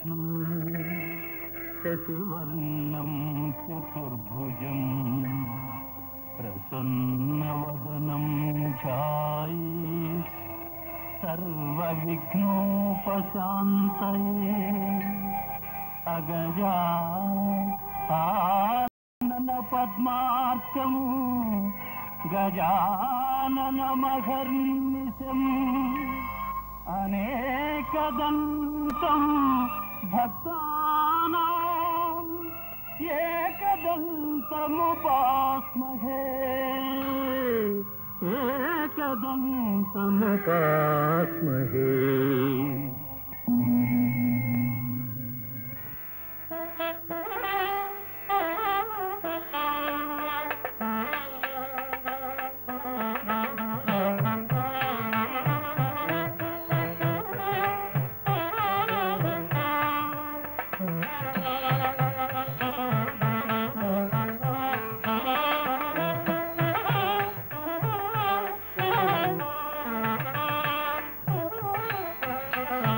విష్ణు శశివర్ణం చతుర్భుజం ప్రసన్నవదనం ఛాయే సర్వవిఘ్నోపశాంతయే అగజా ఆనన పద్మార్కము గజాననమహర్నిశం అనేకదంతం భక్తానాం ఏకదంతముపాస్మహే ఏకదంతముపాస్మహే ఆ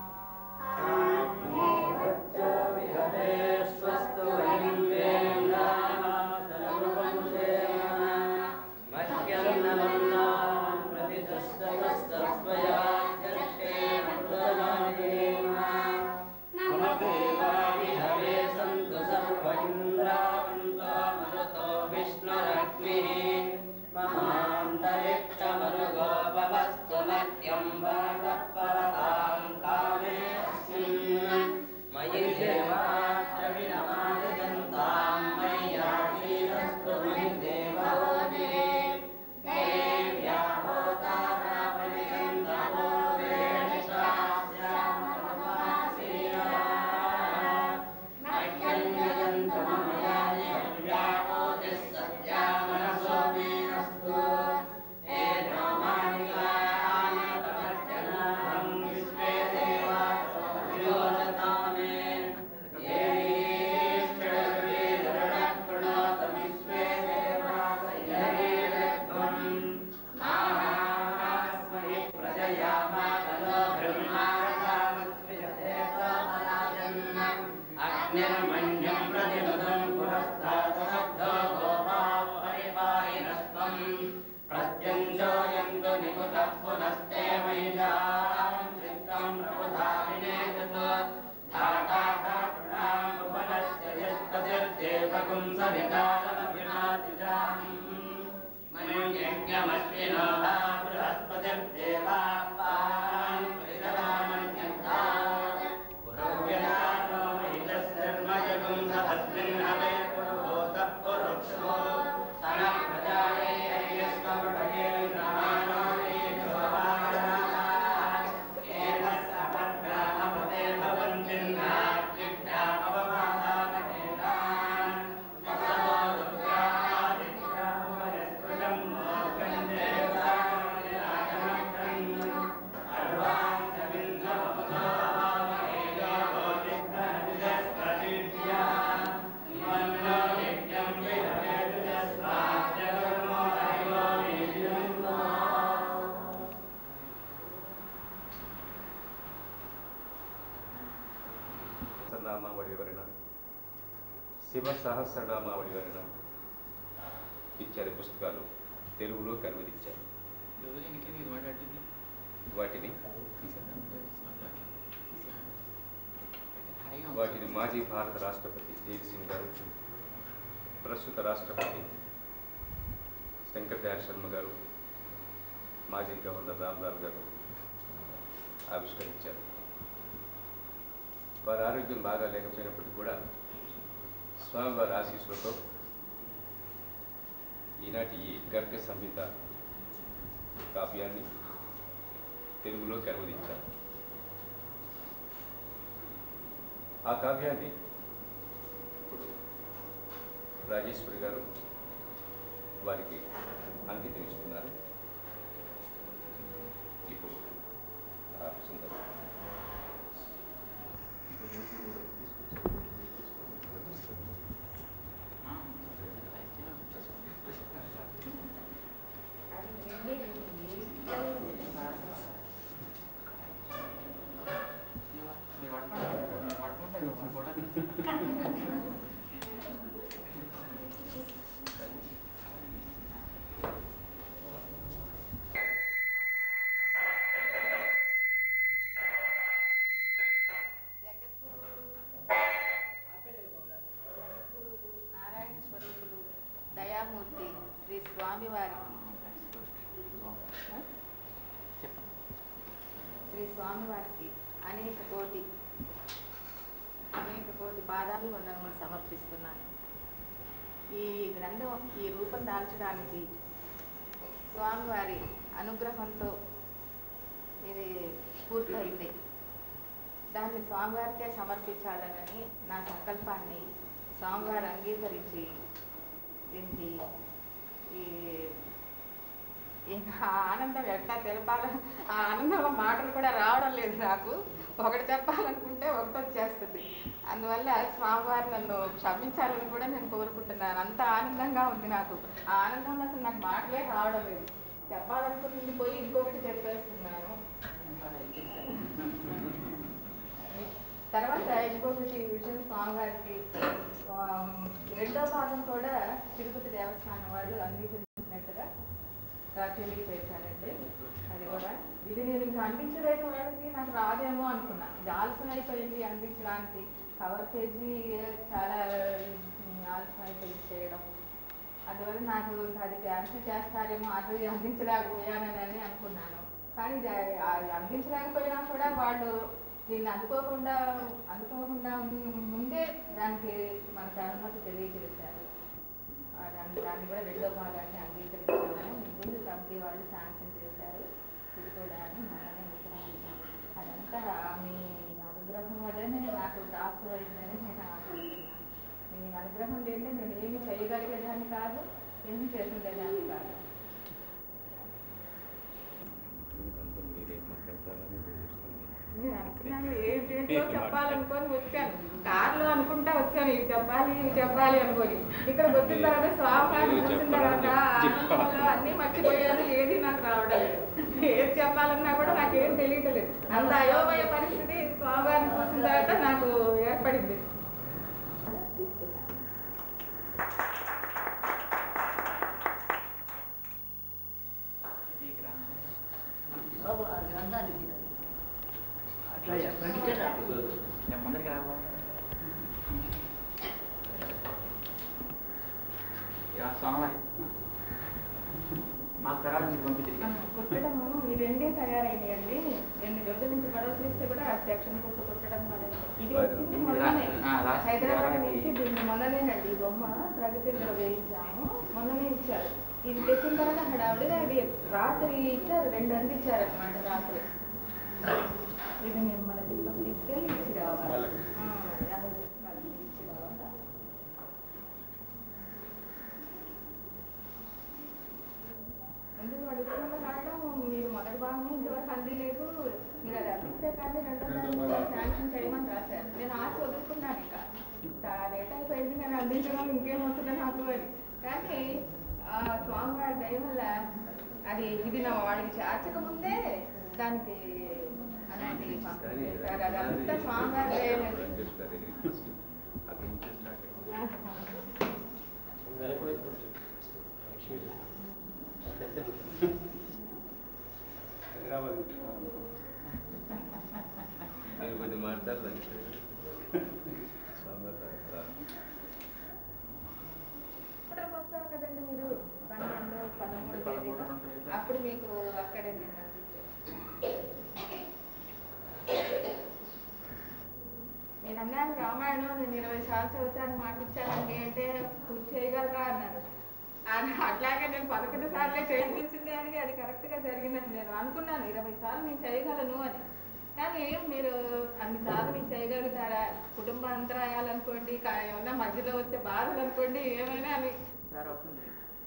मयि देवात्रविनमादिजन्तां मय्याशीरस्तु मयि देवोदे देव्या होतारावलिगन्धवो वेणिशास्यामनुवासीना मह्यन्यजन्तु मम यानि हव्याहोतिः सत्या मनसो मेऽस्तु येनो मानिकानि प्रवर्तनाहं विश्वे देवा योजतामे ये ईश्वरवीरुणः विश्वे देवा सयेरध्वम् मास्महि प्रजया मातलो ब्रह्मारथामत्रियते सोमराजन् अग्निर्मन्यं प्रतिपदं पुरस्तादब्धो गोपाः परिपाहिनस्त्वम् प्रत्यञ्जोयन्तु निकुतः पुनस्ते महिषां चित्तं प्रबुधाविनेतु धाताः प्रणाम भुवनस्य यस्ततिर्देवगुं सविकारमभिनातिजाम् मनुर्यज्ञमश्विनो वा बृहस्पतिर्देवापान् परिदवामन्यन्ता पुरव्यनानो महितस्सर्मजगुं सहस्रिन् हवे पुरुहोतः पुरुक्षो सनः प्रजायै हर्यस्वमृढये नमानो येन समग्रामपते भवन्तिन्नात्युग्रामवमादामहेनान् वसवो रुद्रादित्यामुपनिस्पृशं मोक्षं देवतामनिराजमग्रम् सर्वान्तमिन्द्रममुदो अवामहेयो गोविन्दनदिजस्प्रतीर्या मन्नो यज्ञं विहवेतुजस्वाद्यकर्मो हरिवो वीर्यन्तो సహస్రనామావళి వలన శివ సహస్రనామావళి వలన ఇచ్చారు పుస్తకాలు తెలుగులో కనుమరించారు ఎవరు వెనకాల ఇది మాట్లాడుతుంది వాటిని తీసేద్దాం హాయిగా ఉంది. వాటిని మాజీ భారత రాష్ట్రపతి దేవ్ సింగ్ గారు ప్రస్తుత రాష్ట్రపతి శంకర్ దయాళ్ శర్మ గారు మాజీ గవర్నర్ రామ్లాల్ గారు ఆవిష్కరించారు వారి ఆరోగ్యం బాగా లేకపోయినప్పటికీ కూడా స్వామివారి ఆశీస్సులతో ఈనాటి ఈ గర్గ సంహిత కావ్యాన్ని తెలుగులోకి అనువదించారు ఆ కావ్యాన్ని ఇప్పుడు రాజేశ్వరి గారు వారికి అంకితం ఇస్తున్నారు ఇప్పుడు ఆ సుందరం ఆ, అయితే మీరు పట్టుకోండి. మీరు పట్టుకుంటే ఒక ఫోటో తీసి. జగద్గురువులు నారాయణ స్వరూపులు దయామూర్తి శ్రీ స్వామివారికి ఆ? చెప్పండి శ్రీ స్వామివారికి అనేక కోటి అనేక కోటి పాదాలు వందనములు సమర్పిస్తున్నాను ఈ గ్రంథం ఈ రూపం దాల్చడానికి స్వామివారి అనుగ్రహంతో ఇది పూర్తయింది దాన్ని స్వామివారికే సమర్పించాలనని నా సంకల్పాన్ని స్వామివారు అంగీకరించి దీనికి ఈ ఈ ఆ ఆనందం ఎట్లా తెలపాల ఆ ఆనందంలో మాటలు కూడా రావడం లేదు నాకు ఒకటి చెప్పాలనుకుంటే ఒకటి వచ్చేస్తుంది అందువల్ల స్వామివారు నన్ను క్షమించాలని కూడా నేను కోరుకుంటున్నాను అంత ఆనందంగా ఉంది నాకు ఆ ఆనందంలో అసలు నాకు మాటలే రావడం లేదు చెప్పాలనుకుంటుంది పోయి ఇంకొకటి చెప్పేస్తున్నాను తర్వాత ఇంకొకటి విషయం స్వామివారికి ఆ, రెండో భాగం కూడా తిరుపతి దేవస్థానం వాళ్ళు అంగీకరించినట్టుగా నాకు తెలియపేశారండి అది కూడా ఇది నేను ఇంకా అందించలేని వాళ్ళకి నాకు రాదేమో అనుకున్నా ఇది ఆలస్యం అయిపోయింది అందించడానికి కవర్ పేజీ చాలా ఉమ్, ఆలస్యం అయిపోయింది చేయడం అందువల్ల నాకు ఇంకా అది క్యాన్సిల్ చేస్తారేమో అది అందించలేకపోయానని అనుకున్నాను కానీ ఇది ఆ- అందించలేకపోయినా కూడా వాళ్ళు దీన్ని అందుకోకుండా అందుకోకుండా ఉన్- ముందే దానికి మనకు అనుమతి తెలియజేశారు ఆ దాన్ని దాన్ని కూడా రెండో భాగాన్ని అంగీకరించాము నిపుణులు కమిటీ వాళ్ళు శాంక్షన్ చేశారు ఇది కూడా అని మనమే విశ్రమించాం అదంతా మీ అనుగ్రహం వల్లనే నాకు డాక్టర్ అయిందని నేను అనుకుంటున్నాను మీ అనుగ్రహం లేదంటే నేను ఏమి చేయగలిగేదాన్ని కాదు ఏమి చేసిండేదాన్ని కాదు మీరేం మాట్లాడతారని తెలుస్తుంది నేను అనుకున్నాను ఏంటేంటో చెప్పాలనుకొని వచ్చాను కార్లో అనుకుంటా వచ్చాను ఇవి చెప్పాలి ఇవి చెప్పాలి అనుకొని ఇక్కడ వచ్చిన తర్వాత స్వామి చూసిన తర్వాత ఆనందంలో అన్ని మర్చిపోయాను ఏది నాకు రావడం లేదు ఏది చెప్పాలన్నా కూడా నాకేం తెలియట్లేదు అంత అయోమయ పరిస్థితి స్వామివారిని చూసిన తర్వాత నాకు ఏర్పడింది ఇది గ్రంథం. బాబు ఆ గ్రంథానికి అట్లా పెట్టించారా నేను ముందరికి రావా యా స్వామి మాకు తర్వాత మీకు పంపించి కుట్టడము ఈ రెండే తయారైనాయండి ఎన్ని రోజుల నుంచి గొడవ చేస్తే కూడా ఆ సెక్షన్ కుట్టు కుట్టడం అనేది. ఇది వచ్చింది మొన్ననే ఆ, లాస్ట్ హైదరాబాద్ వారానికి. నుంచి దీన్ని మొన్ననేనండి ఈ బొమ్మ ప్రగతిలో వేయించాము మొన్ననే ఇచ్చారు ఇది తెచ్చిన తర్వాత అక్కడ ఆవిడ ఇది రాత్రి ఇచ్చారు రెండు అందించారు అనమాట రాత్రి ఇది మేము మన తిరుపతి తీసుకెళ్ళి ఇచ్చి రావాలి వాళ్ళకి. ఆ, అది వాళ్ళకి ఇచ్చి రావాలా ఎందుకు అడుగుతున్నా రాయడం మీరు మొదటి భాగం ఇంతవరకు అందలేదు మీరు అది అందిస్తే కానీ రెండో దాన్ని శాంక్షన్ చేయమని రాశారు నేను ఆశ వదులుకున్నాను ఇక చాలా లేట్ అయిపోయింది నేను అందించడం ఇంకేం వస్తుందో నాకు అని కానీ ఆ, స్వామివారి దయ వల్ల అది ఇది నా వాడికి చేర్చక ముందే దానికి అలాంటి పంపిణీ చేశారు అదంతా స్వామివారి దయనండి వెంకటేశ్వర దగ్గరికి ఫస్ట్ అక్కడి నుంచి స్టార్ట్ అయింది నేను కొంచెం మాట్లాడదానికి స్వామివారి దగ్గర. ఇక్కడికి వస్తారు కదండి మీరు పన్నెండు పదమూడు పదమూడు, తేదీలో రెండు అప్పుడు మీకు అక్కడే నేను అందించాను నేను అన్నాను రామాయణం నేను ఇరవై సార్లు చదువుతాను మాట ఇచ్చానండి అంటే పూర్తి చేయగలరా అన్నారు అని అట్లాగే నేను పదకొండు సార్లే చేయించింది అని అది కరెక్ట్గా జరిగిందని నేను అనుకున్నాను ఇరవై సార్లు నేను చేయగలను అని కానీ మీరు అన్ని సార్లు మీరు చేయగలుగుతారా కుటుంబ అంతరాయాలు అనుకోండి కా- ఏమన్నా మధ్యలో వచ్చే బాధలు అనుకోండి ఏమైనా అని సార్ అవుతుంది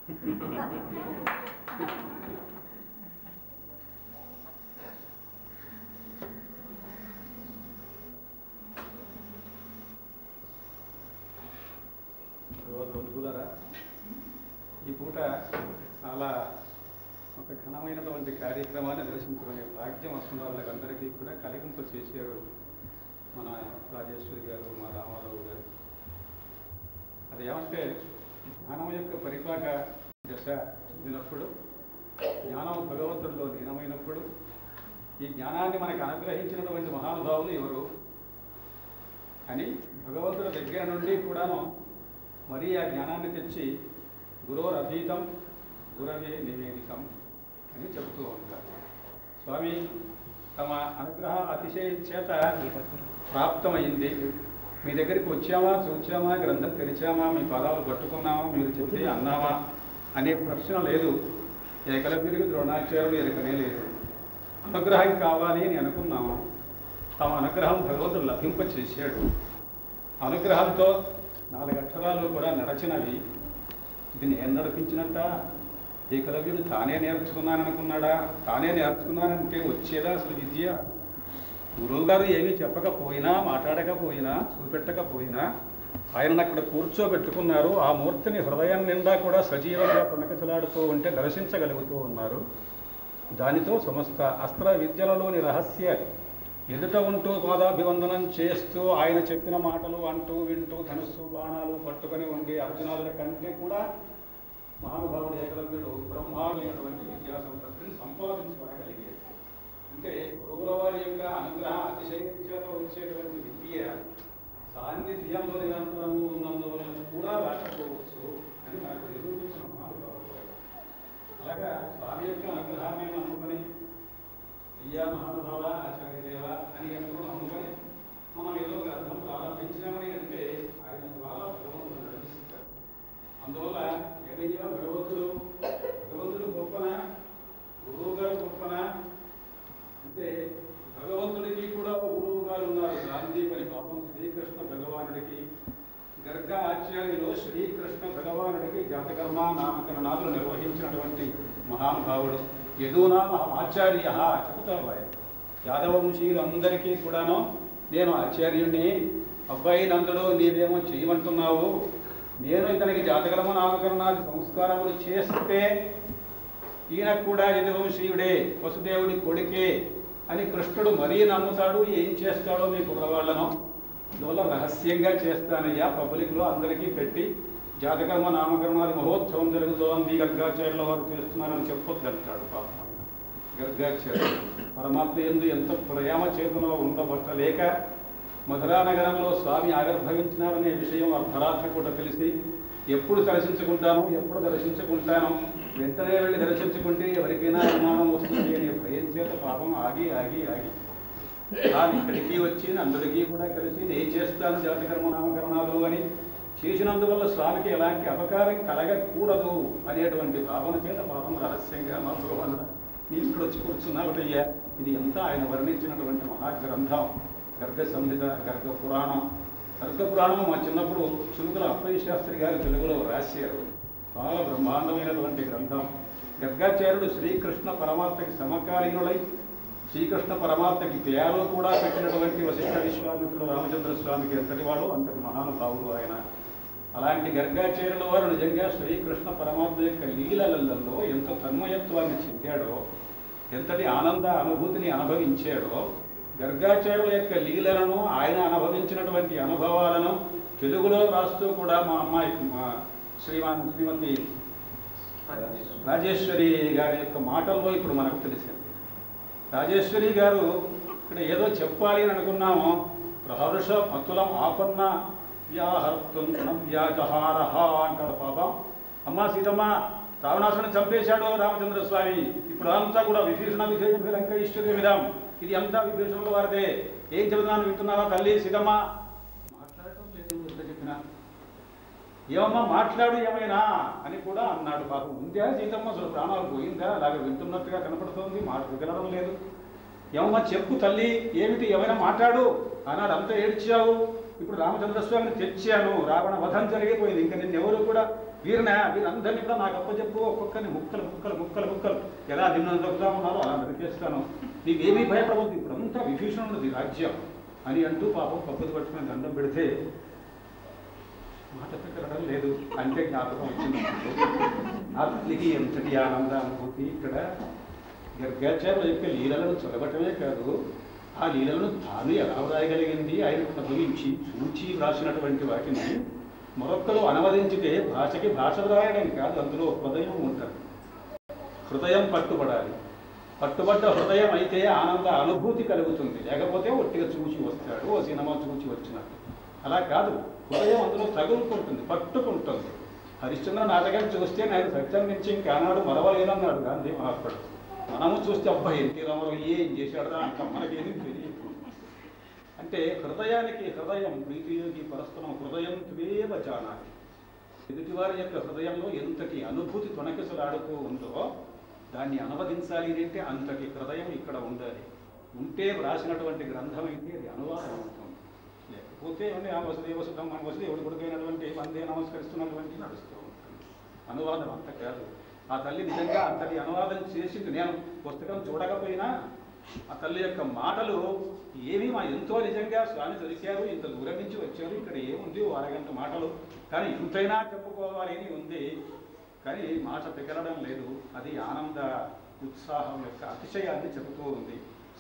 బంధువులరా ఈ పూట చాలా ఒక ఘనమైనటువంటి కార్యక్రమాన్ని దర్శించుకునే భాగ్యం వస్తున్న వాళ్ళకందరికీ కూడా కలిగింప చేశారు మన రాజేశ్వరి గారు మా రామారావు గారు అది ఏమంటే జ్ఞానం యొక్క పరిపాక దశ చెందినప్పుడు జ్ఞానం భగవంతుడిలో లీనమైనప్పుడు ఈ జ్ఞానాన్ని మనకు అనుగ్రహించినటువంటి మహానుభావులు ఎవరు అని భగవంతుడి దగ్గర నుండి కూడాను మరీ ఆ జ్ఞానాన్ని తెచ్చి గురోరధీతం గురవే నివేదితం అని చెబుతూ ఉంటారు స్వామి తమ అనుగ్రహ అతిశయం చేత ప్రాప్తమైంది మీ దగ్గరికి వచ్చామా చూచామా గ్రంథం తెరిచామా మీ పదాలు పట్టుకున్నామా మీరు చెప్తే అన్నామా అనే ప్రశ్న లేదు ఏకలవ్యుడికి ద్రోణాచార్యుడు ఎరకనే లేదు అనుగ్రహం కావాలి అని అనుకున్నామా తమ అనుగ్రహం భగవంతుడు లభింప చేశాడు అనుగ్రహంతో నాలుగు అక్షరాలు కూడా నడచినవి ఇది నేను నడిపించినట్ట ఏకలవ్యుడు తానే నేర్చుకున్నాననుకున్నాడా తానే నేర్చుకున్నానంటే వచ్చేదా అసలు విద్య గురువుగారు ఏమీ చెప్పకపోయినా మాట్లాడకపోయినా చూపెట్టకపోయినా ఆయనను అక్కడ కూర్చోబెట్టుకున్నారు ఆ మూర్తిని హృదయం నిండా కూడా సజీవంగా పునకచలాడుతూ ఉంటే దర్శించగలుగుతూ ఉన్నారు దానితో సమస్త అస్త్ర విద్యలలోని రహస్య ఎదుట ఉంటూ పాదాభివందనం చేస్తూ ఆయన చెప్పిన మాటలు అంటూ వింటూ ధనుస్సు బాణాలు పట్టుకొని ఉండే అర్జునాదుల కంటే కూడా మహానుభావుడు ఏకలవ్యుడు బ్రహ్మాండమైనటువంటి విద్యా సంపత్తిని సంపాదించుకోగలిగేది అంటే గురువుల వారి యొక్క అనుగ్రహ అతిశయం చేత వచ్చేటువంటి విద్య సాన్నిధ్యంలో నిరంతరము ఉన్నందువల్ల కూడా రాకపోవచ్చు అని మనకు నిరూపించిన మహానుభావుడు ఆయన. అలాగా స్వామి యొక్క అనుగ్రహాన్ని నమ్ముకొని అయ్యా మహానుభావ ఆచార్య దేవ అని ఎంతో నమ్ముకొని మనం ఏదో గ్రంథం ప్రారంభించామని అంటే ఆయన ద్వారా భగవంతుడు నడిపిస్తారు అందువల్ల ఏదయ్యా భగవంతుడు భగవంతుడు గొప్పన గురువు గారు గొప్పన అంటే భగవంతుడికి కూడా ఒక గురువు గారు ఉన్నారు గాంధీపని పాపం శ్రీకృష్ణ భగవానుడికి గర్గ ఆచార్యులు శ్రీకృష్ణ భగవానుడికి జాతకర్మ నామకరణాలు నిర్వహించినటువంటి మహానుభావుడు యదునా ఆచార్య చెబుతారు ఆయన యాదవంశీయులందరికీ కూడాను నేను ఆచార్యుణ్ణి అబ్బాయి నందుడు నీవేమో చేయమంటున్నావు నేను ఇతనికి జాతకర్మ నామకరణాది సంస్కారములు చేస్తే ఈయన కూడా యదువంశీయుడే వసుదేవుడి కొడుకే అని కృష్ణుడు మరీ నమ్ముతాడు ఏం చేస్తాడో మీ కుర్రవాళ్ళను అందువల్ల రహస్యంగా చేస్తానయ్యా పబ్లిక్లో అందరికీ పెట్టి జాతకర్మ నామకరణాది మహోత్సవం జరుగుతోంది గర్గాచార్యుల వారు చేస్తున్నారని చెప్పొద్దు అంటాడు పాపం ఆయన. గర్గాచార్యులు పరమాత్మ ఎందు ఎంత ప్రేమ చేతులో ఉండబట్టలేక మధురా నగరంలో స్వామి ఆవిర్భవించినారనే విషయం అర్ధరాత్రి కూడా తెలిసి ఎప్పుడు దర్శించుకుంటాను ఎప్పుడు దర్శించుకుంటాను వెంటనే వెళ్ళి దర్శించుకుంటే ఎవరికైనా అనుమానం వస్తుంది అనే భయం చేత పాపం ఆగి ఆగి ఆగి తాను ఇక్కడికి వచ్చి అందరికీ కూడా కలిసి నేను చేస్తాను జాతకర్మ నామకరణాలు అని చేసినందువల్ల స్వామికి ఎలాంటి అపకారం కలగకూడదు అనేటువంటి భావన చేత పాపం రహస్యంగా మా భగవానుడ నీ ఇక్కడ వచ్చి కూర్చున్నావుటయ్యా ఇది ఎంత ఆయన వర్ణించినటువంటి మహాగ్రంథం గర్గ సంహిత గర్గ పురాణం గర్గ పురాణం మా చిన్నప్పుడు చురుకుల అప్పయ్య శాస్త్రి గారు తెలుగులో రాశారు చాలా బ్రహ్మాండమైనటువంటి గ్రంథం గర్గాచార్యుడు శ్రీకృష్ణ పరమాత్మకి సమకాలీనులై శ్రీకృష్ణ పరమాత్మకి పేరు కూడా పెట్టినటువంటి వశిష్ఠ విశ్వామిత్రుడు రామచంద్ర స్వామికి ఎంతటి వాడు అంతటి మహానుభావుడు ఆయన అలాంటి గర్గాచార్యుల వారు నిజంగా శ్రీకృష్ణ పరమాత్మ యొక్క లీలలలో ఎంత తన్మయత్వాన్ని చెందాడో ఎంతటి ఆనంద అనుభూతిని అనుభవించాడో గర్గాచార్యుల యొక్క లీలలను ఆయన అనుభవించినటువంటి అనుభవాలను తెలుగులో రాస్తూ కూడా మా అమ్మాయి మా శ్రీమాన్ శ్రీమతి రాజేశ్వరి గారి యొక్క మాటల్లో ఇప్పుడు మనకు తెలిసింది రాజేశ్వరి గారు ఇక్కడ ఏదో చెప్పాలి అని అనుకున్నాము ప్రహర్ష మతులం ఆపన్న వ్యాహర్తుం వ్యాజహారహ అంటాడు పాపం అమ్మా సీతమ్మ రావణాసుని చంపేశాడు రామచంద్ర స్వామి ఇప్పుడు అంతా కూడా విభీషణ విశేష లంక ఈశ్వర్య విధాం ఇది అంతా విభీషణుల వారిదే ఏం చెబుతున్నాను వింటున్నారా తల్లి సీతమ్మ మాట్లాడటం లేదు ఎంత చెప్పినా ఏమమ్మా మాట్లాడు ఏమైనా అని కూడా అన్నాడు పాపం ఉందా సీతమ్మ అసలు ప్రాణాలు పోయిందా అలాగే వింటున్నట్టుగా కనపడుతోంది మాట వినడం లేదు ఏమమ్మా చెప్పు తల్లి ఏమిటి ఏమైనా మాట్లాడు అన్నాడు అంత ఏడ్చావు ఇప్పుడు రామచంద్ర స్వామిని తెచ్చాను రావణ వధం జరిగిపోయింది ఇంకా నిన్ను ఎవరు కూడా వీరిన వీరందరినీ కూడా నాకు అప్పచెప్పు ఒక్కొక్కరిని ముక్కలు ముక్కలు ముక్కలు ముక్కలు ఎలా నిన్ను దొరుకుతా ఉన్నారో అలా నరికేస్తాను నీవేమీ భయపడవద్దు ఇప్పుడంతా విభీషణుడిది రాజ్యం అని అంటూ పాపం పప్పుది పట్టుకుని దండం పెడితే మాట పెట్టడం లేదు అంటే జ్ఞాపకం వచ్చింది ఆ తల్లికి ఎంతటి ఆనంద అనుభూతి ఇక్కడ గర్గాచార్యుల యొక్క లీలలను చొరబటమే కాదు ఆ లీలలను తాను ఎలా వ్రాయగలిగింది ఆయన అనుభవించి చూచి వ్రాసినటువంటి వాటిని మరొక్కరు అనువదించితే భాషకి భాష వ్రాయడం కాదు అందులో హృదయం ఉంటుంది హృదయం పట్టుబడాలి పట్టుబడ్డ హృదయం అయితే ఆనంద అనుభూతి కలుగుతుంది లేకపోతే ఒట్టిగా చూచి వస్తాడు ఓ సినిమా చూచి వచ్చినట్టు అలా కాదు హృదయం అందులో తగులుకుంటుంది పట్టుకుంటుంది హరిశ్చంద్ర నాటకం చూస్తే నేను సత్యం నుంచి ఇంకానాడు మరవలేదన్నాడు గాంధీ మహాత్ముడు మనము చూస్తే అబ్బాయి ఎన్టీ రామారావు ఏం చేశాడరా అంట మనకేమీ తెలియదు అంటే హృదయానికి హృదయం ప్రీతియోగి పరస్పరం హృదయం త్వేవ జానాలి ఎదుటివారి యొక్క హృదయంలో ఎంతటి అనుభూతి తొణకిసలాడుతూ ఉందో దాన్ని అనువదించాలి అంటే అంతటి హృదయం ఇక్కడ ఉండాలి ఉంటే వ్రాసినటువంటి గ్రంథం అయితే అది అనువాదం ఉంటుంది లేకపోతే ఏమండి ఆ వసుదేవ సుఖం మన వసుదేవుడు కొడుకైనటువంటి వందే నమస్కరిస్తున్నటువంటి నడుస్తూ ఉంటుంది అనువాదం అంత కాదు ఆ తల్లి నిజంగా అంతటి అనువాదం చేసింది నేను పుస్తకం చూడకపోయినా ఆ తల్లి యొక్క మాటలు ఏవి మా ఎంతో నిజంగా స్వామి దొరికారు ఇంత దూరం నుంచి వచ్చారు ఇక్కడ ఏముంది ఓ అరగంట మాటలు కానీ ఇంతైనా చెప్పుకోవాలి అని ఉంది కానీ మాట పిగలడం లేదు అది ఆనంద ఉత్సాహం యొక్క అతిశయాన్ని చెబుతూ ఉంది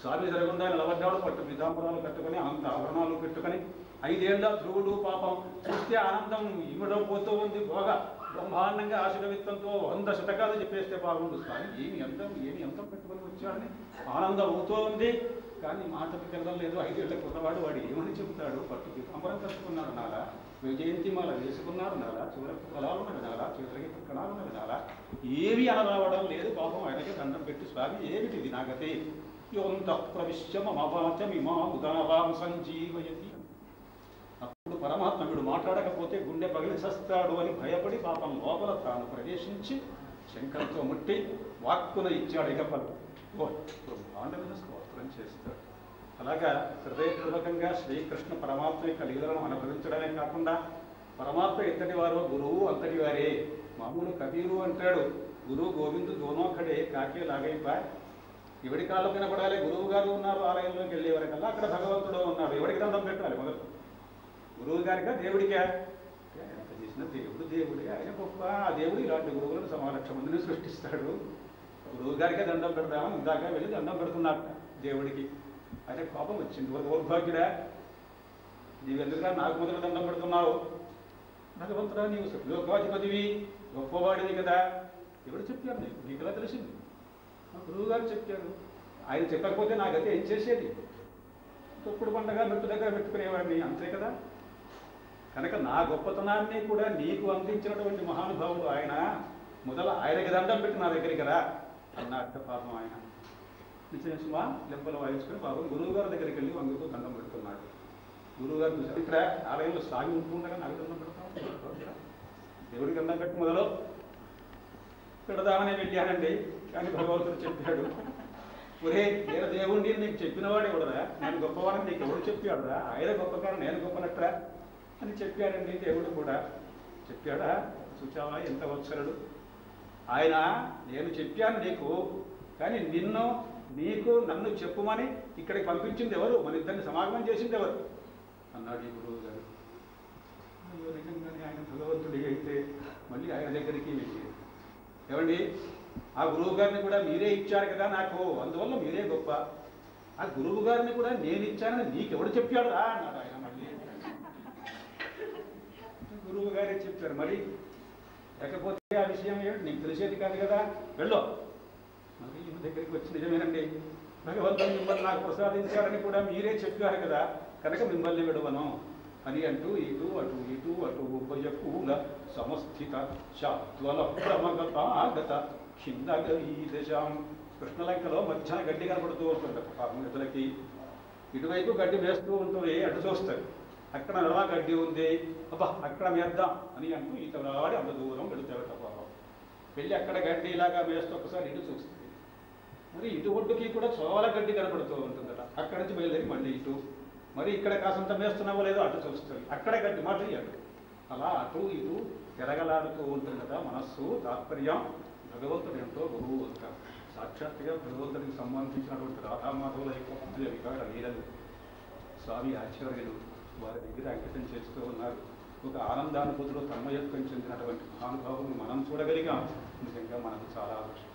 స్వామి జరగకుండా నిలబడ్డాడు పట్టు పితాంబరాలు కట్టుకొని అంత ఆభరణాలు పెట్టుకొని ఐదేళ్ల ధ్రువుడు పాపం చూస్తే ఆనందం ఇవ్వడం పోతూ ఉంది బాగా బ్రహ్మాండంగా ఆశీర్విత్తంతో వంద శతకాలు చెప్పేస్తే బాగుండు స్వామి ఏమి ఎంతం ఏమి ఎంతం పెట్టుకొని వచ్చాడని ఆనందం అవుతూ ఉంది కానీ మాటకు తిరగడం లేదు ఐదేళ్ల కుర్రవాడు వాడు ఏమని చెబుతాడు పట్టు పితాంబరం కట్టుకున్నాడు నాలా విజయంతి మాల వేసుకున్నారు నాలా చివరకు పొలాలు ఉన్నవి నాలా చేతులకి కంకణాలు ఉన్నవి నాలా ఏమీ అనరావడం లేదు పాపం ఆయనకి దండం పెట్టి స్వామి ఏమిటి ఇది నాగతే యోంత ప్రవిశ్య మమాచమిమా ఉదారాం సంజీవయతి అప్పుడు పరమాత్మ వీడు మాట్లాడకపోతే గుండె పగిలి చస్తాడు అని భయపడి పాపం లోపల తాను ప్రవేశించి శంకరంతో ముట్టి వాక్కున ఇచ్చాడు ఇక పలు ఓ బ్రహ్మాండమైన స్తోత్రం చేస్తాడు అలాగా హృదయపూర్వకంగా శ్రీకృష్ణ పరమాత్మ యొక్క లీలను అనుభవించడమే కాకుండా పరమాత్మ ఎంతటి వారో గురువు అంతటి వారే మామూలు కబీరు అంటాడు గురువు గోవిందు దోనోఖడే కాకే లాగైప ఎవడి కాళ్ళ మీద పడాలి గురువు గారు ఉన్నారు ఆలయంలోకి వెళ్ళే వరకల్లా అక్కడ భగవంతుడు ఉన్నాడు ఎవరికి దండం పెట్టాలి మొదలు గురువు గారిగా దేవుడికా ఎంత చేసిన దేవుడు దేవుడే ఆయన గొప్ప ఆ దేవుడు ఇలాంటి గురువులను సమాలక్ష మందిని సృష్టిస్తాడు గురువు గారికే దండం పెడదామని ఇందాక వెళ్ళి దండం పెడుతున్నాడు దేవుడికి ఆయన కోపం వచ్చింది ఒక దౌర్భాగ్యుడా నీవెందుకురా నాకు మొదలు దండం పెడుతున్నావు భగవంతుడా నీవు లోకాధిపతివి గొప్పవాడివి కదా ఎవరు చెప్పారు నీకు నీకు ఎలా తెలిసింది మా గురువు గారు చెప్పారు ఆయన చెప్పకపోతే నాకైతే ఏం చేసేది తొప్పుడు పండగ మెట్టు దగ్గర పెట్టుకునేవాడిని అంతే కదా కనుక నా గొప్పతనాన్ని కూడా నీకు అందించినటువంటి మహానుభావుడు ఆయన మొదల ఆయనకి దండం పెట్టి నా దగ్గరికి రా అన్నట్టు పాపం ఆయన నిశ్చయం సుమా లెంపలు వాయించుకొని పాపం గురువు గారి దగ్గరికి వెళ్ళి వంగుతూ దండం పెడుతున్నాడు గురువు గారు చూసారు ఇక్కడ ఆలయంలో సాగి ఉంటుండగా నాకు దండం పెడతాం దేవుడికి దండం పెట్టి మొదలు పెడదామని వెళ్ళానండి కానీ భగవంతుడు చెప్పాడు ఒరే నేను దేవుణ్ణి నీకు చెప్పినవాడు ఎవడరా నేను గొప్పవాడని నీకు ఎవడు చెప్పాడురా ఆయన గొప్ప కారణం నేను గొప్పనట్రా అని చెప్పాడండి దేవుడు కూడా చెప్పాడా చూచావా ఎంత వత్సరుడు ఆయన నేను చెప్పాను నీకు కానీ నిన్ను నీకు నన్ను చెప్పుమని ఇక్కడికి పంపించింది ఎవరు మన ఇద్దరిని సమాగమం చేసింది ఎవరు అన్నాడు ఈ గురువు గారు అయ్యో నిజంగానే ఆయన భగవంతుడి అయితే మళ్ళీ ఆయన దగ్గరికి వెళ్ళి ఏమండి ఆ గురువు గారిని కూడా మీరే ఇచ్చారు కదా నాకు అందువల్ల మీరే గొప్ప ఆ గురువు గారిని కూడా నేను ఇచ్చానని నీకెవడు చెప్పాడు రా అన్నాడు ఆయన మళ్ళీ గురువు గారే చెప్పారు మరి లేకపోతే ఆ విషయం ఏమిటి నీకు తెలిసేది కాదు కదా వెళ్ళు మరి ఈమె దగ్గరికి వచ్చి నిజమేనండి భగవంతుడు మిమ్మల్ని నాకు ప్రసాదించారని కూడా మీరే చెప్పారు కదా కనుక మిమ్మల్ని విడవను అని అంటూ ఇటు అటు ఇటు అటు ఉభయ కూల సమస్థిత శాత్వల ప్రమగత ఆగత కిందగీ దశాం కృష్ణలంకలో మధ్యాహ్న గడ్డి కనపడుతూ ఉంటుంది పాపం ఇతలకి ఇటువైపు గడ్డి వేస్తూ ఉంటుంది అటు చూస్తారు అక్కడ నడవ గడ్డి ఉంది అబ్బా అక్కడ మేద్దాం అని అంటూ ఈతలాడి అంత దూరం వెళుతాడట పాపం వెళ్ళి అక్కడ గడ్డి ఇలాగా వేస్తూ ఒకసారి ఇటు చూస్తుంది మరి ఇటు ఒడ్డుకి కూడా చోల గడ్డి కనపడుతూ ఉంటుందట అక్కడి నుంచి బయలుదేరి మళ్ళీ ఇటు మరి ఇక్కడ కాసంత మేస్తున్నావో లేదో అటు చూస్తుంది అక్కడ గడ్డి మళ్ళీ అటు అలా అటు ఇటు తిరగలాడుతూ ఉంటుందట మనస్సు తాత్పర్యం భగవంతుడు ఎంతో గురువు అంట సాక్షాత్తుగా భగవంతుడికి సంబంధించినటువంటి రాధామాధవుల యొక్క పూజ వికార లీలలు స్వామి ఆచార్యులు వారి దగ్గర అంకితం చేస్తూ ఉన్నారు ఒక ఆనందానుభూతిలో తన్మయత్వం చెందినటువంటి మహానుభావుని మనం చూడగలిగాం నిజంగా మనకు చాలా అవసరం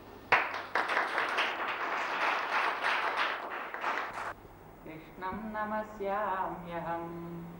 कृष्णं नमस्याम्यहम्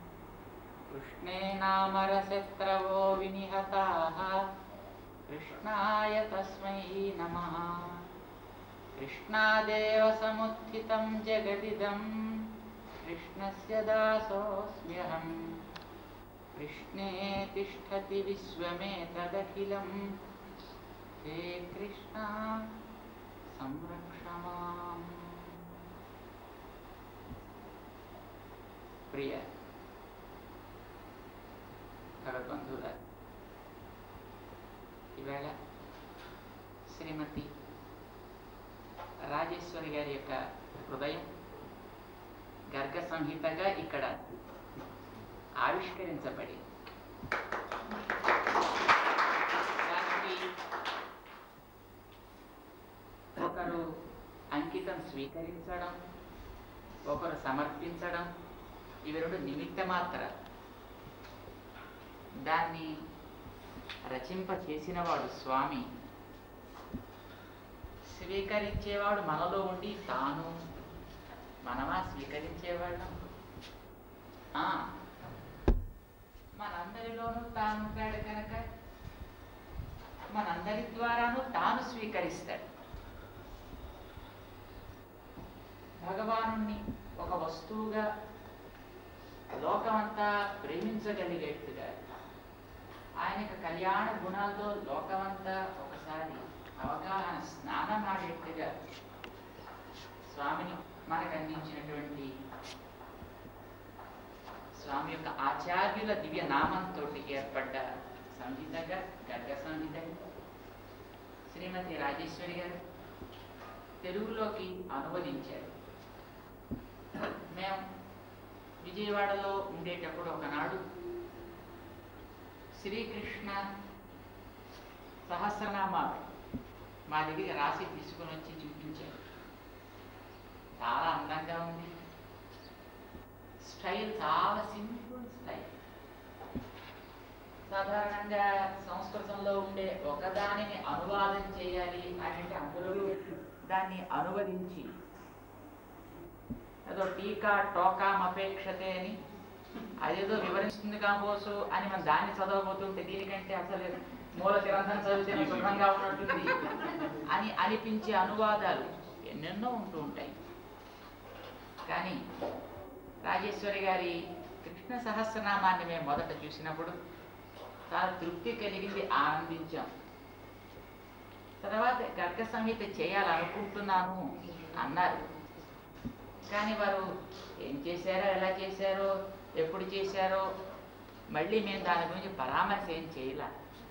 कृष्णेनामरशत्रवो विनिहताः कृष्णाय तस्मै नमः कृष्णादेव समुत्थितं जगदिदं कृष्णस्य दासोऽस्म्यहम् कृष्णे तिष्ठति विश्वमेतदखिलं हे कृष्णा संरक्ष माम् ప్రియ భగవద్బంధువుల ఈవేళ శ్రీమతి రాజేశ్వరి గారి యొక్క హృదయం గర్గ సంహితగా ఇక్కడ ఆవిష్కరించబడి దానికి ఒకరు అంకితం స్వీకరించడం ఒకరు సమర్పించడం ఇవి రెండు నిమిత్త మాత్ర దాన్ని రచింప చేసినవాడు స్వామి స్వీకరించేవాడు మనలో ఉండి తాను మనమా స్వీకరించేవాళ్ళం ఆ, మనందరిలోనూ తాను ఉంటాడు కనుక మనందరి ద్వారాను తాను స్వీకరిస్తాడు భగవాను ఒక వస్తువుగా లోకమంతా ప్రేమించగలిగేట్టుగా ఆయనకు కళ్యాణ గుణాలతో లోకమంతా ఒకసారి అవగాహన స్నానం ఆడేట్టుగా స్వామిని మనకు అందించినటువంటి స్వామి యొక్క ఆచార్యుల దివ్య నామంతో ఏర్పడ్డ సంహితగా గర్గ సంహిత శ్రీమతి రాజేశ్వరి గారు తెలుగులోకి అనువదించారు మేము విజయవాడలో ఉండేటప్పుడు ఒకనాడు శ్రీకృష్ణ సహస్రనామాలు మా దగ్గర రాసి తీసుకుని వచ్చి చూపించారు చాలా అందంగా ఉంది స్టైల్ చాలా సింపుల్ స్టైల్ సాధారణంగా సంస్కృతంలో ఉండే ఒకదానిని అనువాదం చేయాలి అని అంటే అందులో దాన్ని అనువదించి ఏదో టీకా టోకాం అపేక్షతే అని అదేదో వివరిస్తుంది కాబోసు అని మనం దాన్ని చదవబోతుంటే దీనికంటే అసలు మూల గ్రంథం చదివితేనే సుఖంగా ఉన్నట్టుంది అని అనిపించే అనువాదాలు ఎన్నెన్నో ఉంటూ ఉంటాయి కానీ రాజేశ్వరి గారి కృష్ణ సహస్రనామాన్ని మేము మొదట చూసినప్పుడు చాలా తృప్తి కలిగింది ఆనందించాం తర్వాత గర్గ సంహిత చేయాలనుకుంటున్నాను అన్నారు కానీ వారు ఏం చేశారో ఎలా చేశారో ఎప్పుడు చేశారో మళ్ళీ మేము దాని గురించి పరామర్శ ఏం చేయలే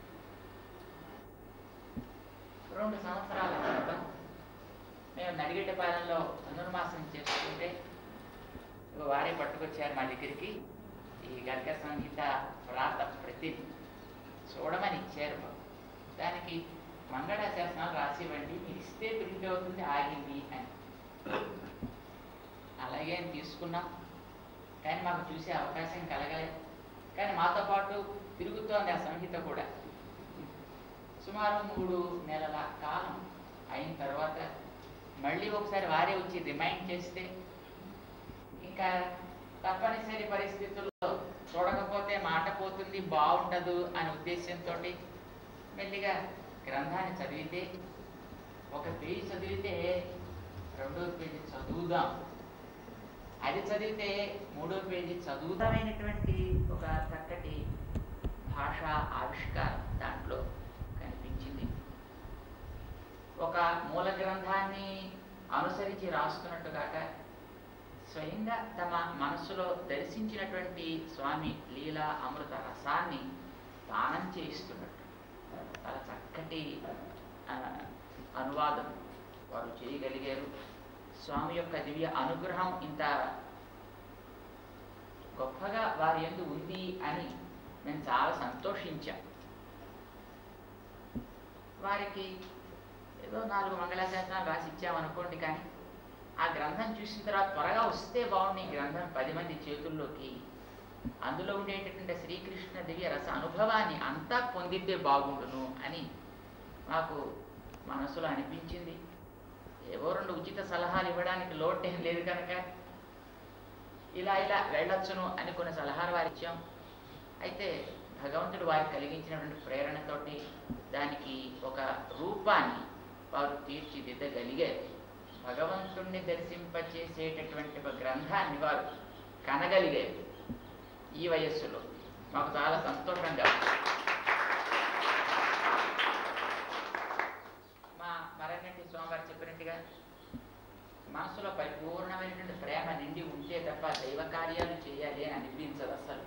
రెండు సంవత్సరాల క్రితం మేము నడిగడ్డపాలెంలో ధనుర్మాసం చేసుకుంటే ఒక వారే పట్టుకొచ్చారు మా దగ్గరికి ఈ గర్గ సంహిత వ్రాత ప్రతి చూడమని ఇచ్చారు మాకు. దానికి మంగళాశాసనాలు రాసివ్వండి మీరు ఇస్తే ప్రింట్ అవుతుంది ఆగింది అని అలాగే అని తీసుకున్నాం కానీ మాకు చూసే అవకాశం కలగలేదు కానీ మాతో పాటు తిరుగుతోంది ఆ సంహిత కూడా సుమారు మూడు నెలల కాలం అయిన తర్వాత మళ్ళీ ఒకసారి వారే వచ్చి రిమైండ్ చేస్తే ఇంకా తప్పనిసరి పరిస్థితుల్లో చూడకపోతే మాట పోతుంది బాగుండదు అనే ఉద్దేశంతో మెల్లిగా గ్రంథాన్ని చదివితే ఒక పేజీ చదివితే రెండో పేజీ చదువుదాం అది చదివితే మూడో పేజీ చదువుతామైనటువంటి ఒక చక్కటి భాషా ఆవిష్కారం దాంట్లో కనిపించింది ఒక మూల గ్రంథాన్ని అనుసరించి రాస్తున్నట్టుగాక స్వయంగా తమ మనస్సులో దర్శించినటువంటి స్వామి లీలా అమృత రసాన్ని దానం చేయిస్తున్నట్టు చాలా చక్కటి ఆ, అనువాదం వారు చేయగలిగారు స్వామి యొక్క దివ్య అనుగ్రహం ఇంత గొప్పగా వారి ఎందు ఉంది అని మేము చాలా సంతోషించాం వారికి ఏదో నాలుగు మంగళాశాసనాలు రాసి ఇచ్చామనుకోండి కానీ ఆ గ్రంథం చూసిన తర్వాత త్వరగా వస్తే బాగుంది ఈ గ్రంథం పది మంది చేతుల్లోకి అందులో ఉండేటటువంటి శ్రీకృష్ణ దివ్య రస అనుభవాన్ని అంతా పొందితే బాగుండును అని మాకు మనసులో అనిపించింది ఏవో రెండు ఉచిత సలహాలు ఇవ్వడానికి లోటేం లేదు కనుక ఇలా ఇలా వెళ్ళొచ్చును అని కొన్ని సలహాలు వారు ఇచ్చాం అయితే భగవంతుడు వారికి కలిగించినటువంటి ప్రేరణతోటి దానికి ఒక రూపాన్ని వారు తీర్చిదిద్దగలిగారు భగవంతుణ్ణి దర్శింపచేసేటటువంటి ఒక గ్రంథాన్ని వారు కనగలిగారు ఈ వయస్సులో మాకు చాలా సంతోషంగా ఉంది. మా మరణటి స్వామివారు చెప్పినట్టుగా మనసులో పరిపూర్ణమైనటువంటి ప్రేమ నిండి ఉంటే తప్ప దైవ కార్యాలు చేయాలి అని అనిపించదు అసలు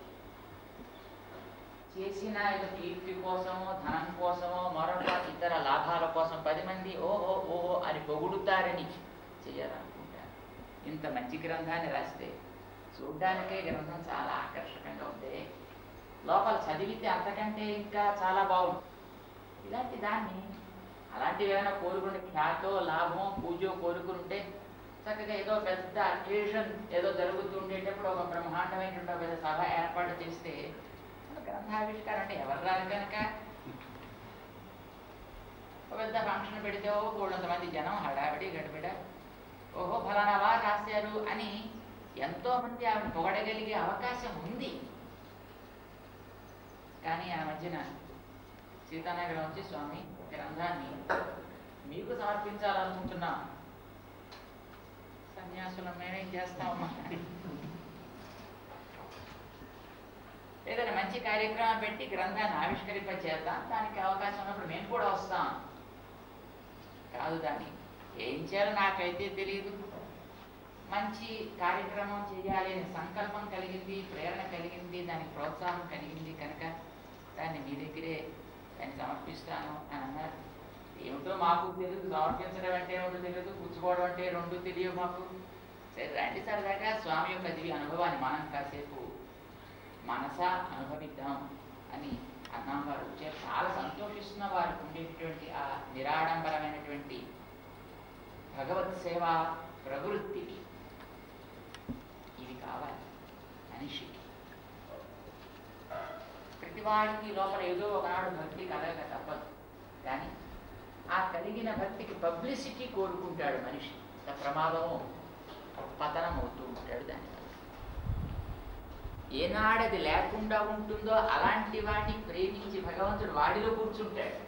చేసిన ఏదో కీర్తి కోసమో ధనం కోసమో మరొక ఇతర లాభాల కోసం పది మంది ఓహో ఓహో అని పొగుడుతారని చేయాలనుకుంటారు ఇంత మంచి గ్రంథాన్ని రాస్తే చూడ్డానికే గ్రంథం చాలా ఆకర్షకంగా ఉంది లోపల చదివితే అంతకంటే ఇంకా చాలా బాగుంది ఇలాంటి దాన్ని అలాంటివి ఏమైనా కోరుకుంటే ఖ్యాతో లాభమో పూజో కోరుకుంటే చక్కగా ఏదో పెద్ద అకేషన్ ఏదో జరుగుతుండేటప్పుడు ఒక బ్రహ్మాండమైనటువంటి ఒక పెద్ద సభ ఏర్పాటు చేస్తే ఒక గ్రంథావిష్కారం అంటే ఎవరు రాదు కనుక ఒక పెద్ద ఫంక్షన్ పెడితే ఓ మూడంత మంది జనం హడావిడి గడిబిడ ఓహో ఫలానా వారు రాశారు అని ఎంతో మంది ఆవిడ పొగడగలిగే అవకాశం ఉంది కానీ ఆ మధ్యన సీతానగరం వచ్చి స్వామి గ్రంథాన్ని మీకు సమర్పించాలనుకుంటున్నాం సన్యాసులం మేమేం చేస్తామమ్మా ఏదైనా మంచి కార్యక్రమం పెట్టి గ్రంథాన్ని ఆవిష్కరింప చేద్దాం దానికి అవకాశం ఉన్నప్పుడు మేము కూడా వస్తాం కాదు దాన్ని ఏం చేయాలో నాకైతే తెలియదు మంచి కార్యక్రమం చేయాలి అనే సంకల్పం కలిగింది ప్రేరణ కలిగింది దానికి ప్రోత్సాహం కలిగింది కనుక దాన్ని మీ దగ్గరే దాన్ని సమర్పిస్తాను అని అన్నారు ఏమిటో మాకు తెలియదు సమర్పించడం అంటే ఏమిటో తెలియదు పుచ్చుకోవడం అంటే రెండు తెలియవు మాకు సరే రండి సరదాగా స్వామి యొక్క దివ్య అనుభవాన్ని మనం కాసేపు మనసా అనుభవిద్దాం అని అన్నాం వారు వచ్చారు చాలా సంతోషిస్తున్న వారికి ఉండేటటువంటి ఆ నిరాడంబరమైనటువంటి భగవత్ సేవ ప్రవృత్తికి ఇవి కావాలి మనిషికి ప్రతి వాడికి లోపల ఏదో ఒకనాడు భక్తి కలగక తప్పదు కానీ ఆ కలిగిన భక్తికి పబ్లిసిటీ కోరుకుంటాడు మనిషి ఇంత ప్రమాదము పతనం అవుతూ ఉంటాడు దాని ఏనాడది లేకుండా ఉంటుందో అలాంటి వాడిని ప్రేమించి భగవంతుడు వాడిలో కూర్చుంటాడు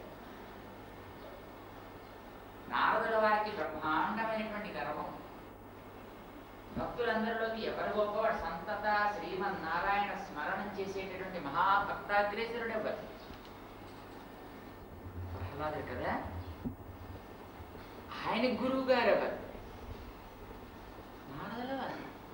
నారదుల వారికి బ్రహ్మాండమైనటువంటి గర్వం భక్తులందరిలోకి ఎవరు గొప్పవాడు సంతత శ్రీమన్నారాయణ స్మరణం చేసేటటువంటి మహాభక్తాగ్రేసరుడు ఎవరు ప్రహ్లాదుడు కదా ఆయన గురువు గారు ఎవరు నారదుల వారు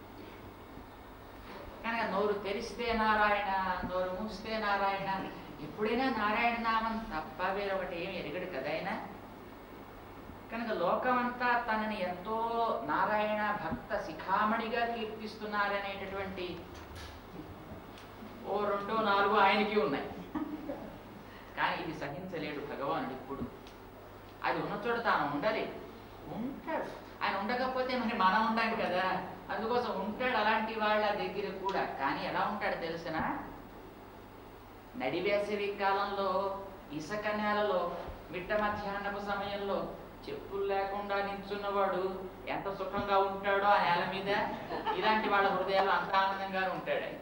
కనుక నోరు తెరిస్తే నారాయణ నోరు మూస్తే నారాయణ ఎప్పుడైనా నారాయణ నామం తప్ప వేరొకటి ఏమి ఎరగడు కదా ఆయన కనుక లోకమంతా తనని ఎంతో నారాయణ భక్త శిఖామణిగా కీర్తిస్తున్నారనేటటువంటి ఓ రెండో నాలుగో ఆయనకి ఉన్నాయి కానీ ఇది సహించలేడు భగవానుడు ఇప్పుడు అది ఉన్న చోట తాను ఉండలేదు ఉంటాడు ఆయన ఉండకపోతే మరి మనం ఉండాం కదా అందుకోసం ఉంటాడు అలాంటి వాళ్ళ దగ్గర కూడా కానీ ఎలా ఉంటాడు తెలిసిన నడివేసవి కాలంలో ఇసుక నేలలో మిట్ట మధ్యాహ్నపు సమయంలో చెప్పులు లేకుండా నిల్చున్నవాడు ఎంత సుఖంగా ఉంటాడో ఆ నేల మీద ఇలాంటి వాళ్ళ హృదయాలు అంత ఆనందంగా ఉంటాడు ఆయన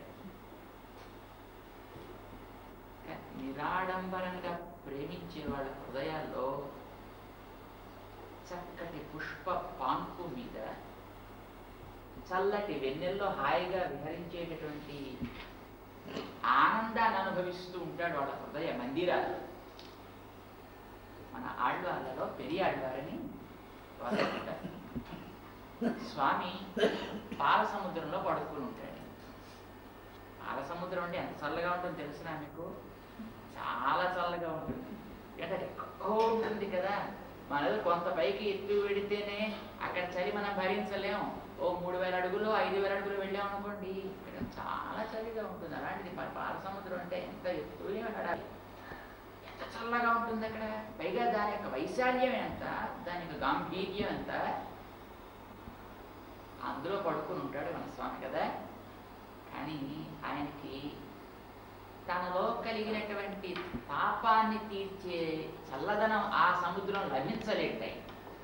నిరాడంబరంగా ప్రేమించే వాళ్ళ హృదయాల్లో చక్కటి పుష్ప పాన్పు మీద చల్లటి వెన్నెల్లో హాయిగా విహరించేటటువంటి ఆనందాన్ని అనుభవిస్తూ ఉంటాడు వాళ్ళ హృదయ మందిరాలు మన ఆళ్వార్లలో పెరియాళ్వారని వాళ్ళు ఉంటారు. స్వామి పాల సముద్రంలో పడుకుని ఉంటాడు పాల సముద్రం అంటే ఎంత చల్లగా ఉంటుందో తెలిసినా మీకు చాలా చల్లగా ఉంటుంది అంటే అది ఎక్కువ ఉంటుంది కదా మనది కొంత పైకి ఎత్తు వెడితేనే అక్కడ చలి మనం భరించలేం ఓ మూడు వేల అడుగులు ఐదు వేల అడుగులు వెళ్ళాం అనుకోండి ఇక్కడ చాలా చలిగా ఉంటుంది అలాంటిది మరి పాల సముద్రం అంటే ఎంత ఎత్తునే వెళ్ళాలి ఎంత చల్లగా ఉంటుంది అక్కడ పైగా దాని యొక్క వైశాల్యం ఎంత దాని యొక్క గాంభీర్యం ఎంత అందులో పడుకుని ఉంటాడు మన స్వామి కదా కానీ ఆయనకి తనలో కలిగినటువంటి పాపాన్ని తీర్చే చల్లదనం ఆ సముద్రం లభించలేటాయి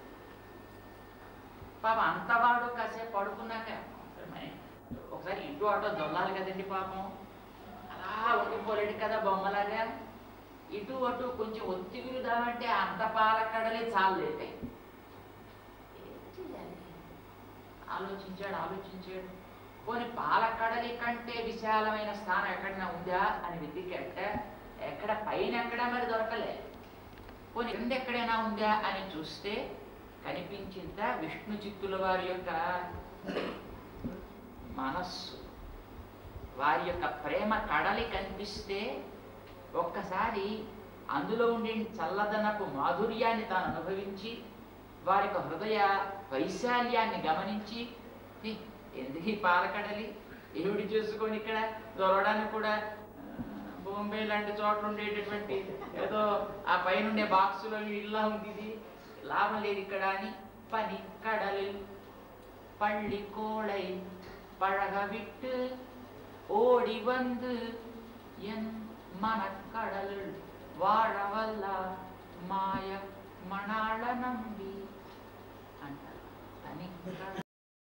పాపం అంతవాడు కాసేపు పడుకున్నాక మరి ఒకసారి ఇటు అటో దొల్లాలి కదండి పాపం అలా ఉండిపోలేడు కదా బొమ్మలాగా ఇటు అటు కొంచెం ఒత్తిగురుదామంటే అంత పాలకడలే చాలేటాయి ఏం చేయాలి ఆలోచించాడు ఆలోచించాడు పోనీ పాలకడలి కంటే విశాలమైన స్థానం ఎక్కడైనా ఉందా అని వెతికాట ఎక్కడ పైన ఎక్కడ మరి దొరకలే పోనీ కింద ఎక్కడైనా ఉందా అని చూస్తే కనిపించింత విష్ణు చిత్తుల వారి యొక్క మనస్సు వారి యొక్క ప్రేమ కడలి కనిపిస్తే ఒక్కసారి అందులో ఉండే చల్లదనపు మాధుర్యాన్ని తాను అనుభవించి వారి యొక్క హృదయ వైశాల్యాన్ని గమనించి "హే, ఎందుకు ఈ పాలకడలి ఏమిటి చేసుకొని ఇక్కడ దొరవడానికి కూడా ఆ, బొంబే లాంటి చోట్ల ఉండేటటువంటి ఏదో ఆ పైనుండే బాక్సులో ఇల్లా ఉంది ఇది లాభం లేదు ఇక్కడ అని పని కడలు பள்ளி கோளை பழக விட்டு ஓடி வந்து என் மனக்கடலுள் வாழவல்ல மாய மணாள நம்பி అంటారు అని